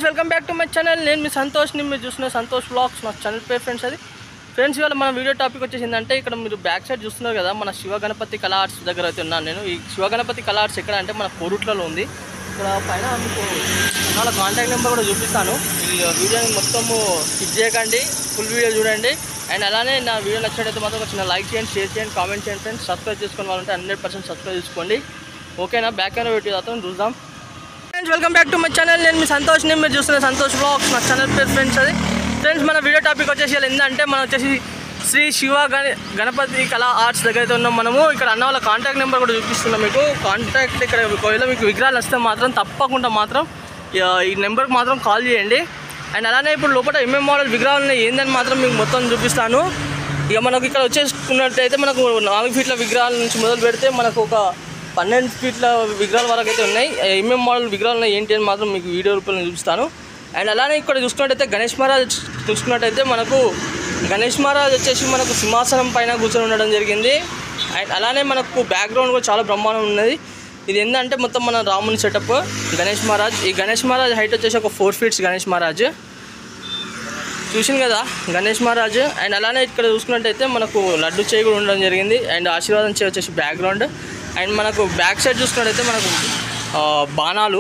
friends welcome back to my channel నేను మీ సంతోష్ని మీరు చూస్తున్న సంతోష్ బ్లాగ్స్ నా ఛానల్ పేరు ఫ్రెండ్స్ అది ఫ్రెండ్స్ ఇవాళ మన వీడియో టాపిక్ వచ్చేసింది అంటే ఇక్కడ మీరు బ్యాక్ సైడ్ చూస్తున్నారు కదా మన శివ గణపతి కళా ఆర్ట్స్ దగ్గర అయితే ఉన్నాను నేను ఈ శివ గణపతి కళా ఆర్ట్స్ ఎక్కడ అంటే మన కోరుట్లలో ఉంది ఇక్కడ పైన మీకు వాళ్ళ కాంటాక్ట్ నెంబర్ కూడా చూపిస్తాను ఈ వీడియోని మొత్తము స్కిప్ చేయకండి ఫుల్ వీడియో చూడండి అండ్ అలానే నా వీడియో నచ్చినట్టయితే మాత్రం ఒక చిన్న లైక్ చేయండి షేర్ చేయండి కామెంట్ చేయండి ఫ్రెండ్స్ సబ్స్క్రైబ్ చేసుకుని వాళ్ళంటే హండ్రెడ్ పర్సెంట్ సబ్స్క్రైబ్ చేసుకోండి ఓకేనా బ్యాక్ కెమెరా పెట్టి తర్వాత చూద్దాం friends welcome back to my channel నేను మీ సంతోష్ని మీరు చూస్తున్న సంతోష్ బ్లాగ్స్ నా ఛానల్ పేరు ఫ్రెండ్స్ అది ఫ్రెండ్స్ మన వీడియో టాపిక్ వచ్చేసి ఇలా ఏంటంటే మనం వచ్చేసి శ్రీ శివ గణ గణపతి కళా ఆర్ట్స్ దగ్గర అయితే ఉన్నాం మనము ఇక్కడ అన్న వాళ్ళ కాంటాక్ట్ నెంబర్ కూడా చూపిస్తున్నాం మీకు కాంటాక్ట్ ఇక్కడ ఒకవేళ మీకు విగ్రహాలు వస్తే మాత్రం తప్పకుండా మాత్రం ఇక ఈ నెంబర్కి మాత్రం కాల్ చేయండి అండ్ అలానే ఇప్పుడు లోపల ఎంఎం మోడల్ విగ్రహాలు ఉన్నాయి ఏందని మాత్రం మీకు మొత్తం చూపిస్తాను ఇక మనకు ఇక్కడ వచ్చేసుకున్నట్టయితే మనకు నాలుగు ఫీట్ల విగ్రహాల నుంచి మొదలు పెడితే మనకు ఒక పన్నెండు ఫీట్ల విగ్రహాల వరకు అయితే ఉన్నాయి ఏమేం మోడల్ విగ్రహాలు ఉన్నాయి ఏంటి అని మాత్రం మీకు వీడియో రూపంలో చూపిస్తాను అండ్ అలానే ఇక్కడ చూసుకున్నట్టయితే గణేష్ మహారాజ్ చూసుకున్నట్టయితే మనకు గణేష్ మహారాజ్ వచ్చేసి మనకు సింహాసనం పైన కూర్చొని ఉండడం జరిగింది అండ్ అలానే మనకు బ్యాక్గ్రౌండ్ కూడా చాలా బ్రహ్మాండం ఉన్నది ఇది ఏంటంటే మొత్తం మన రాముని సెటప్ గణేష్ మహారాజ్ ఈ గణేష్ మహారాజ్ హైట్ వచ్చేసి ఒక ఫోర్ ఫీట్స్ గణేష్ మహారాజ్ చూసింది కదా గణేష్ మహారాజ్ అండ్ అలానే ఇక్కడ చూసుకున్నట్టయితే మనకు లడ్డు చేయి కూడా ఉండడం జరిగింది అండ్ ఆశీర్వాదం చేయి వచ్చేసి బ్యాక్గ్రౌండ్ అండ్ మనకు బ్యాక్ సైడ్ చూసుకున్నట్టయితే మనకు ఆ, బాణాలు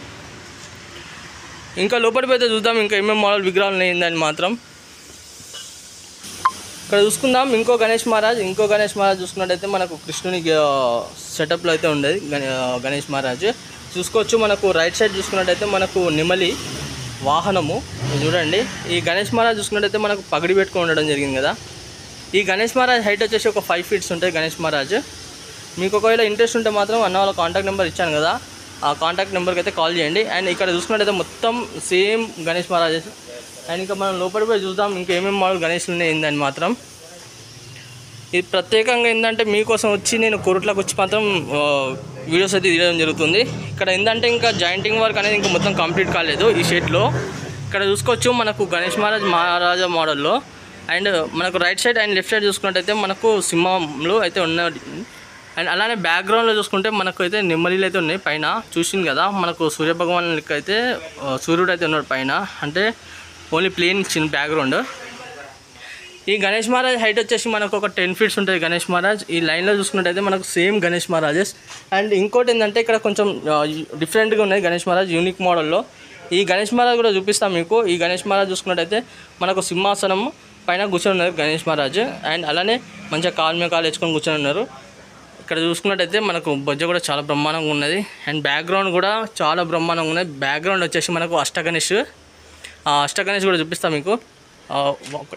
ఇంకా లోపలికి పోతే చూద్దాం ఇంకా ఏమేమి మోడల్ విగ్రహాలు ఉన్నాయిందని మాత్రం ఇక్కడ చూసుకుందాం ఇంకో గణేష్ మహారాజ్ ఇంకో గణేష్ మహారాజ్ చూసుకున్నట్టయితే మనకు కృష్ణుని సెటప్లో అయితే ఉండేది గణ గణేష్ మహారాజ్ చూసుకోవచ్చు మనకు రైట్ సైడ్ చూసుకున్నట్టయితే మనకు నెమలి వాహనము ఇది చూడండి ఈ గణేష్ మహారాజ్ చూసుకున్నట్టయితే మనకు పగడి పెట్టుకొని ఉండడం జరిగింది కదా ఈ గణేష్ మహారాజ్ హైట్ వచ్చేసి ఒక ఫైవ్ ఫీట్స్ ఉంటాయి గణేష్ మహారాజ్ మీకు ఒకవేళ ఇంట్రెస్ట్ ఉంటే మాత్రం అన్న వాళ్ళ కాంటాక్ట్ నెంబర్ ఇచ్చాను కదా ఆ కాంటాక్ట్ నెంబర్కి అయితే కాల్ చేయండి అండ్ ఇక్కడ చూసుకున్నట్టయితే మొత్తం సేమ్ గణేష్ మహారాజ్ అండ్ ఇంకా మనం లోపలికి పోయి చూద్దాం ఇంకా ఏమేమి మోడల్ గణేష్లు ఉన్నాయి ఏందని మాత్రం ఇది ప్రత్యేకంగా ఏంటంటే మీకోసం వచ్చి నేను కొరుట్లకు వచ్చి మాత్రం ఆ, వీడియోస్ అయితే తీయడం జరుగుతుంది ఇక్కడ ఏంటంటే ఇంకా జాయింటింగ్ వర్క్ అనేది ఇంకా మొత్తం కంప్లీట్ కాలేదు ఈ షేట్లో ఇక్కడ చూసుకోవచ్చు మనకు గణేష్ మహారాజ్ మహారాజా మోడల్లో అండ్ మనకు right side and left side చూసుకున్నట్టయితే మనకు సింహంలో అయితే ఉన్నాయి అండ్ అలానే బ్యాక్గ్రౌండ్లో చూసుకుంటే మనకు అయితే నెమ్మలీలు అయితే ఉన్నాయి పైన చూసింది కదా మనకు సూర్యభగవాన్ లెక్క అయితే ఆ, సూర్యుడు అయితే ఉన్నాడు పైన అంటే ఓన్లీ ప్లేన్ ఇచ్చింది బ్యాక్గ్రౌండ్ ఈ గణేష్ మహారాజ్ హైట్ వచ్చేసి మనకు ఒక టెన్ ఫీట్స్ ఉంటుంది గణేష్ మహారాజ్ ఈ లైన్లో చూసుకున్నట్టయితే మనకు సేమ్ గణేష్ మహారాజెస్ అండ్ ఇంకోటి ఏంటంటే ఇక్కడ కొంచెం డిఫరెంట్గా ఉన్నాయి గణేష్ మహారాజ్ యూనిక్ మోడల్లో ఈ గణేష్ మహారాజ్ కూడా చూపిస్తాం మీకు ఈ గణేష్ మహారాజ్ చూసుకున్నట్టయితే మనకు సింహాసనం పైన కూర్చొని ఉన్నారు గణేష్ మహారాజ్ అండ్ అలానే మంచిగా కాలు మీద కాలు వేసుకొని కూర్చొని ఉన్నారు ఇక్కడ చూసుకున్నట్టయితే మనకు బొజ్జ కూడా చాలా బ్రహ్మాండంగా ఉన్నది అండ్ బ్యాక్గ్రౌండ్ కూడా చాలా బ్రహ్మాండంగా ఉన్నది బ్యాక్గ్రౌండ్ వచ్చేసి మనకు అష్టగణేష్ ఆ అష్టగణేష్ కూడా చూపిస్తాం మీకు ఆ, ఒక-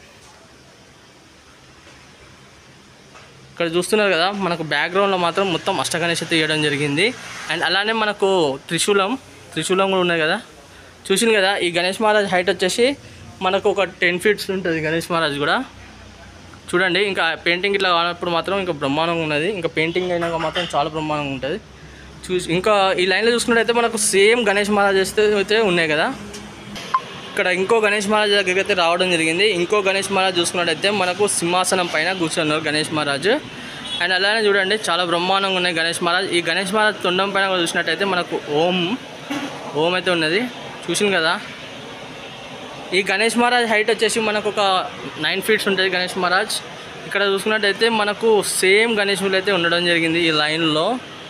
ఇక్కడ చూస్తున్నారు కదా మనకు బ్యాక్గ్రౌండ్లో మాత్రం మొత్తం అష్టగణేష్ అయితే తీయడం జరిగింది అండ్ అలానే మనకు త్రిశూలం త్రిశూలం కూడా ఉన్నాయి కదా చూసింది కదా ఈ గణేష్ మహారాజ్ హైట్ వచ్చేసి మనకు ఒక టెన్ ఫీట్స్ ఉంటుంది గణేష్ మహారాజ్ కూడా చూడండి ఇంకా పెయింటింగ్ ఇట్లా కానప్పుడు మాత్రం ఇంకా బ్రహ్మాండంగా ఉన్నది ఇంకా పెయింటింగ్ అయినాక మాత్రం చాలా బ్రహ్మాండంగా ఉంటుంది చూసి ఇంకా ఈ లైన్లో చూసుకున్నట్టయితే మనకు సేమ్ గణేష్ మహారాజ్ అయితే అయితే ఉన్నాయి కదా ఇక్కడ ఇంకో గణేష్ మహారాజ్ దగ్గరికి అయితే రావడం జరిగింది ఇంకో గణేష్ మహారాజ్ చూసుకున్నట్టయితే మనకు సింహాసనం పైన కూర్చున్నారు గణేష్ మహారాజ్ అండ్ అలానే చూడండి చాలా బ్రహ్మాండంగా ఉన్నాయి గణేష్ మహారాజ్ ఈ గణేష్ మహారాజ్ తొండం పైన కూడా చూసినట్టయితే మనకు ఓం ఓం అయితే ఉన్నది చూసింది కదా ఈ గణేష్ మహారాజ్ హైట్ వచ్చేసి మనకు ఒక నైన్ ఫీట్స్ ఉంటుంది గణేష్ మహారాజ్ ఇక్కడ చూసుకున్నట్టయితే మనకు సేమ్ గణేశులు అయితే ఉండడం జరిగింది ఈ లైన్లో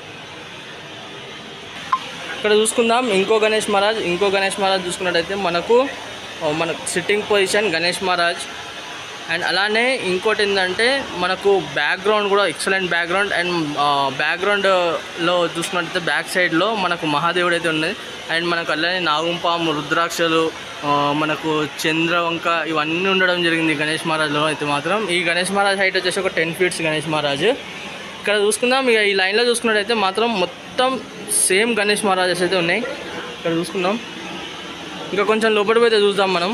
ఇక్కడ చూసుకుందాం ఇంకో గణేష్ మహారాజ్ ఇంకో గణేష్ మహారాజ్ చూసుకున్నట్టయితే మనకు ఆ, మన sitting position Ganesh Maharaj and అలానే ఇంకోటి ఏంటంటే మనకు బ్యాక్గ్రౌండ్ కూడా ఎక్సలెంట్ బ్యాక్గ్రౌండ్ అండ్ బ్యాక్గ్రౌండ్లో చూసుకున్నట్టయితే బ్యాక్ సైడ్లో మనకు మహాదేవుడు అయితే ఉన్నది అండ్ మనకు అలానే నాగుంపాము రుద్రాక్షలు ఆ, మనకు చంద్రవంక ఇవన్నీ ఉండడం జరిగింది గణేష్ మహారాజ్లో అయితే మాత్రం ఈ గణేష్ మహారాజ్ హైట్ వచ్చేసి ఒక టెన్ ఫీట్స్ గణేష్ మహారాజ్ ఇక్కడ చూసుకుందాం ఇక ఈ లైన్లో చూసుకున్నట్టయితే మాత్రం మొత్తం సేమ్ గణేష్ మహారాజెస్ అయితే ఉన్నాయి ఇక్కడ చూసుకుందాం ఇంకా కొంచెం లోపలికి పోతే చూద్దాం మనం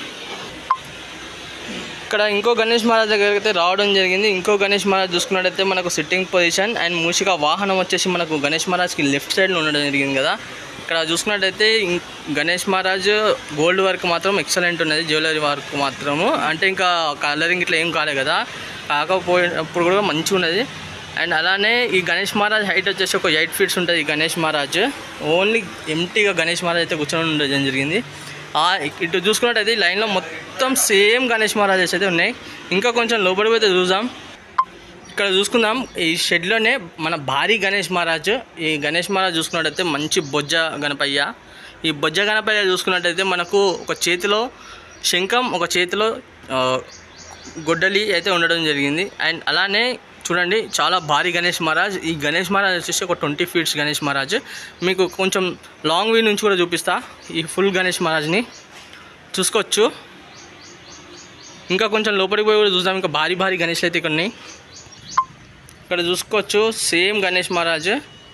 ఇక్కడ ఇంకో గణేష్ మహారాజ్ దగ్గరికి అయితే రావడం జరిగింది ఇంకో గణేష్ మహారాజ్ చూసుకున్నట్టయితే మనకు సిట్టింగ్ పొజిషన్ అండ్ మూషిక వాహనం వచ్చేసి మనకు గణేష్ మహారాజ్కి లెఫ్ట్ సైడ్లో ఉండడం జరిగింది కదా ఇక్కడ చూసుకున్నట్టయితే ఇం- గణేష్ మహారాజ్ గోల్డ్ వర్క్ మాత్రం ఎక్సలెంట్ ఉన్నది జ్యువెలరీ వర్క్ మాత్రము అంటే ఇంకా కలరింగ్ ఇట్లా ఏం కాలే కదా కాకపోయినప్పుడు కూడా మంచిగా ఉన్నది అండ్ అలానే ఈ గణేష్ మహారాజ్ హైట్ వచ్చేసి ఒక ఎయిట్ ఫీట్స్ ఉంటుంది ఈ గణేష్ మహారాజ్ ఓన్లీ ఎంటీగా గణేష్ మహారాజ్ అయితే కూర్చొని ఉండడం జరిగింది ఆ ఇటు చూసుకున్నట్టయితే ఈ లైన్లో మొత్తం సేమ్ గణేష్ మహారాజెస్ అయితే ఉన్నాయి ఇంకా కొంచెం లోపలికి పోతే చూద్దాం ఇక్కడ చూసుకుందాం ఈ షెడ్లోనే మన భారీ గణేష్ మహారాజ్ ఈ గణేష్ మహారాజ్ చూసుకున్నట్టయితే మంచి బొజ్జ గణపయ్య ఈ బొజ్జ గణపయ్య చూసుకున్నట్టయితే మనకు ఒక చేతిలో శంఖం ఒక చేతిలో ఆ, గొడ్డలి అయితే ఉండడం జరిగింది అండ్ అలానే చూడండి చాలా భారీ గణేష్ మహారాజ్ ఈ గణేష్ మహారాజ్ వచ్చేసి ఒక ట్వంటీ ఫీట్స్ గణేష్ మహారాజ్ మీకు కొంచెం లాంగ్ వ్యూ నుంచి కూడా చూపిస్తా ఈ ఫుల్ గణేష్ మహారాజ్ని చూసుకోవచ్చు ఇంకా కొంచెం లోపలికి పోయి కూడా చూద్దాం ఇంకా భారీ భారీ గణేష్లు అయితే ఇక్కడ ఉన్నాయి ఇక్కడ చూసుకోవచ్చు సేమ్ గణేష్ మహారాజ్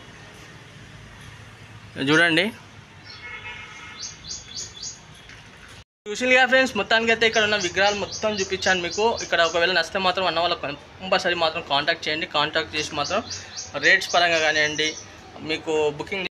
చూడండి చూసిగా ఫ్రెండ్స్ మొత్తానికి అయితే ఇక్కడ ఉన్న విగ్రహాలు మొత్తం చూపించాను మీకు ఇక్కడ ఒకవేళ నచ్చితే మాత్రం అన్న వాళ్ళకి కంపల్సరీ మాత్రం కాంటాక్ట్ చేయండి కాంటాక్ట్ చేసి మాత్రం రేట్స్ పరంగా కానివ్వండి మీకు బుకింగ్